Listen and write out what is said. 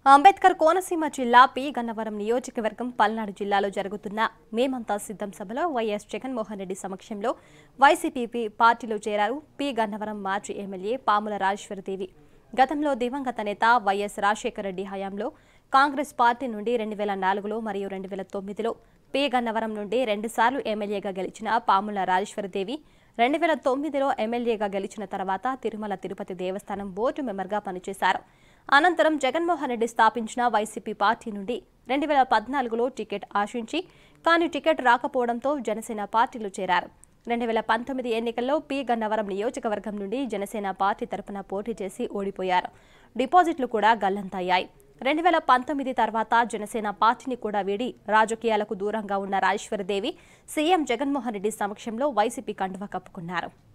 అంబేద్కర్ కోనసీమ జిల్లా పి గన్నవరం నియోజకవర్గం పల్నాడు జిల్లాలో జరుగుతున్న మేమంతా సిద్ధం సభలో వైఎస్ జగన్మోహన్ రెడ్డి సమక్షంలో వైసీపీ పార్టీలో చేరారు పి గన్నవరం మాజీ ఎమ్మెల్యే పాముల రాజేశ్వరదేవి గతంలో దివంగత నేత వైఎస్ రాజశేఖర రెడ్డి హయాంలో కాంగ్రెస్ పార్టీ నుండి రెండు వేల నాలుగులో మరియు రెండు వేల తొమ్మిదిలో పి గన్నవరం నుండి రెండుసార్లు ఎమ్మెల్యేగా గెలిచిన పాముల రాజేశ్వరదేవి రెండు వేల తొమ్మిదిలో ఎమ్మెల్యేగా గెలిచిన తర్వాత తిరుమల తిరుపతి దేవస్థానం బోర్డు మెంబర్గా పనిచేశారు అనంతరం జగన్మోహన్ రెడ్డి స్థాపించిన వైసీపీ పార్టీ నుండి రెండు వేల పద్నాలుగులో టికెట్ ఆశించి కానీ టికెట్ రాకపోవడంతో జనసేన పార్టీలో చేరారు రెండు వేల పంతొమ్మిది ఎన్నికల్లో పి గన్నవరం నియోజకవర్గం నుండి జనసేన పార్టీ తరపున పోటీ చేసి ఓడిపోయారు డిపాజిట్లు కూడా గల్లంతయ్యాయి రెండు వేల పంతొమ్మిది తర్వాత జనసేన పార్టీని కూడా వీడి రాజకీయాలకు దూరంగా ఉన్న రాజేశ్వరదేవి సీఎం జగన్మోహన్ రెడ్డి సమక్షంలో వైసీపీ కండువా కప్పుకున్నారు